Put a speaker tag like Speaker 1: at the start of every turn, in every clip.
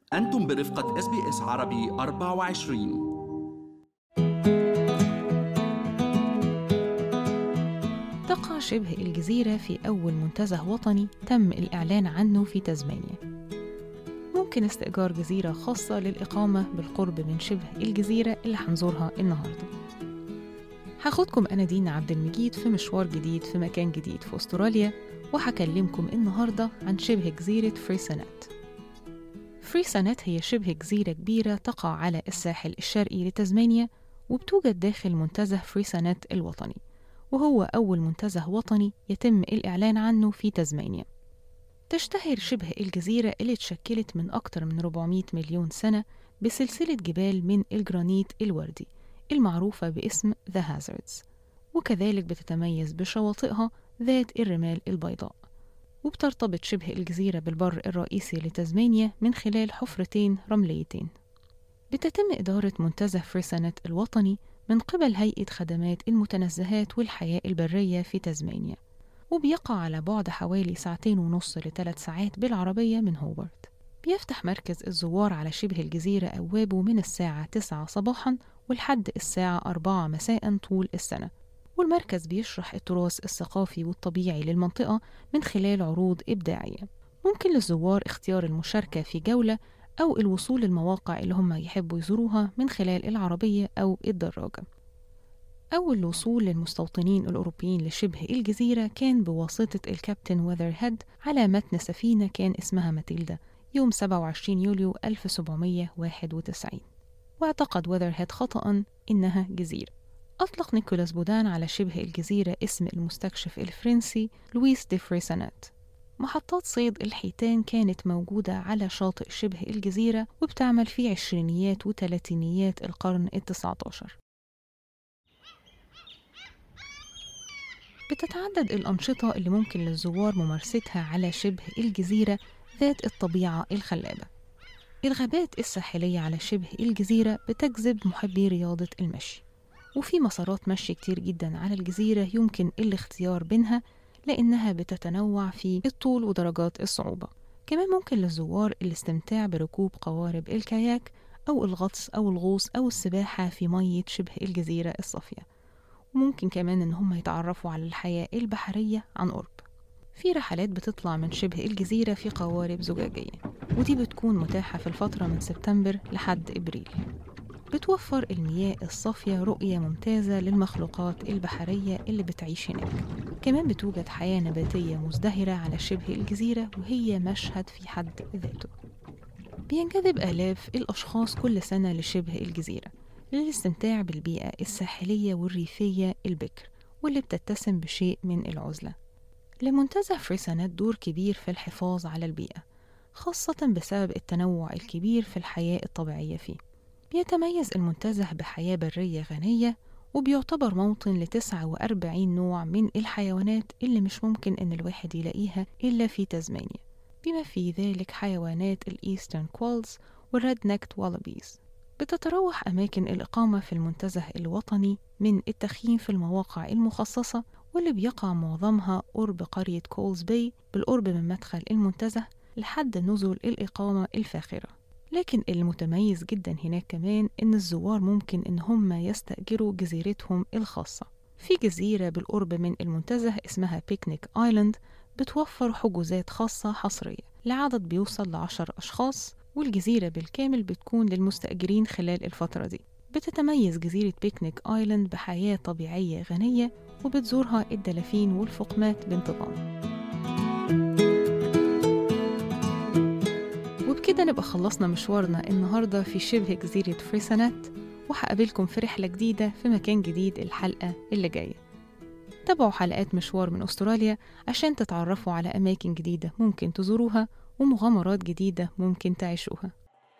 Speaker 1: أنتم برفقة اس بي اس عربي 24
Speaker 2: تقع شبه الجزيرة في أول منتزه وطني تم الإعلان عنه في تزمانيا ممكن استئجار جزيرة خاصة للإقامة بالقرب من شبه الجزيرة اللي هنزورها النهاردة هاخدكم أنا دينا عبد المجيد في مشوار جديد في مكان جديد في أستراليا وهكلمكم النهاردة عن شبه جزيرة فريسانات فريسانات هي شبه جزيرة كبيرة تقع على الساحل الشرقي لتزمانيا وبتوجد داخل منتزه فريسانات الوطني وهو أول منتزه وطني يتم الإعلان عنه في تزمانيا تشتهر شبه الجزيرة اللي اتشكلت من أكتر من 400 مليون سنة بسلسلة جبال من الجرانيت الوردي المعروفة باسم The Hazards وكذلك بتتميز بشواطئها ذات الرمال البيضاء وبترتبط شبه الجزيرة بالبر الرئيسي لتزمانيا من خلال حفرتين رمليتين بتتم إدارة منتزه فريسانات الوطني من قبل هيئة خدمات المتنزهات والحياة البرية في تزمانيا وبيقع على بعد حوالي ساعتين ونص لثلاث ساعات بالعربية من هوبرت بيفتح مركز الزوار على شبه الجزيرة أبوابه من الساعة 9 صباحا ولحد الساعة 4 مساء طول السنة والمركز بيشرح التراث الثقافي والطبيعي للمنطقة من خلال عروض إبداعية ممكن للزوار اختيار المشاركة في جولة أو الوصول للمواقع اللي هم يحبوا يزوروها من خلال العربية أو الدراجة أول وصول للمستوطنين الأوروبيين لشبه الجزيرة كان بواسطة الكابتن وذرهيد على متن سفينة كان اسمها ماتيلدا يوم 27 يوليو 1791 واعتقد وذرهيد خطأ إنها جزيرة أطلق نيكولاس بودان على شبه الجزيرة اسم المستكشف الفرنسي لويس دي فريسانات محطات صيد الحيتان كانت موجودة على شاطئ شبه الجزيرة وبتعمل في عشرينيات وتلاتينيات القرن التسعة عشر بتتعدد الأنشطة اللي ممكن للزوار ممارستها على شبه الجزيرة ذات الطبيعة الخلابة الغابات الساحلية على شبه الجزيرة بتجذب محبي رياضة المشي وفي مسارات مشي كتير جدا على الجزيرة يمكن الاختيار بينها لأنها بتتنوع في الطول ودرجات الصعوبة كمان ممكن للزوار الاستمتاع بركوب قوارب الكاياك أو الغطس أو الغوص أو السباحة في مية شبه الجزيرة الصافية وممكن كمان إن هم يتعرفوا على الحياة البحرية عن قرب في رحلات بتطلع من شبه الجزيرة في قوارب زجاجية ودي بتكون متاحة في الفترة من سبتمبر لحد إبريل بتوفر المياه الصافية رؤية ممتازة للمخلوقات البحرية اللي بتعيش هناك كمان بتوجد حياة نباتية مزدهرة على شبه الجزيرة وهي مشهد في حد ذاته بينجذب آلاف الأشخاص كل سنة لشبه الجزيرة للاستمتاع بالبيئة الساحلية والريفية البكر واللي بتتسم بشيء من العزلة لمنتزه فريسانات دور كبير في الحفاظ على البيئة خاصة بسبب التنوع الكبير في الحياة الطبيعية فيه بيتميز المنتزه بحياة برية غنية وبيعتبر موطن لتسعة وأربعين نوع من الحيوانات اللي مش ممكن إن الواحد يلاقيها إلا في تزمانيا بما في ذلك حيوانات الإيسترن كوالز والريد نكت والابيز بتتراوح أماكن الإقامة في المنتزه الوطني من التخييم في المواقع المخصصة واللي بيقع معظمها قرب قرية كولز باي بالقرب من مدخل المنتزه لحد نزل الإقامة الفاخرة لكن المتميز جدا هناك كمان إن الزوار ممكن إن هم يستأجروا جزيرتهم الخاصة في جزيرة بالقرب من المنتزه اسمها بيكنيك آيلاند بتوفر حجوزات خاصة حصرية لعدد بيوصل لعشر أشخاص والجزيرة بالكامل بتكون للمستأجرين خلال الفترة دي بتتميز جزيرة بيكنيك آيلاند بحياة طبيعية غنية وبتزورها الدلافين والفقمات بانتظام وبكده نبقى خلصنا مشوارنا النهاردة في شبه جزيرة فريسانات وهقابلكم في رحلة جديدة في مكان جديد الحلقة اللي جاية تابعوا حلقات مشوار من أستراليا عشان تتعرفوا على أماكن جديدة ممكن تزوروها ومغامرات جديدة ممكن تعيشوها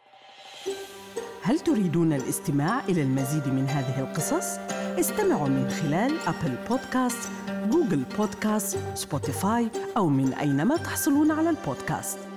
Speaker 3: هل تريدون الاستماع إلى المزيد من هذه القصص؟ استمعوا من خلال أبل بودكاست، جوجل بودكاست، سبوتيفاي أو من أينما تحصلون على البودكاست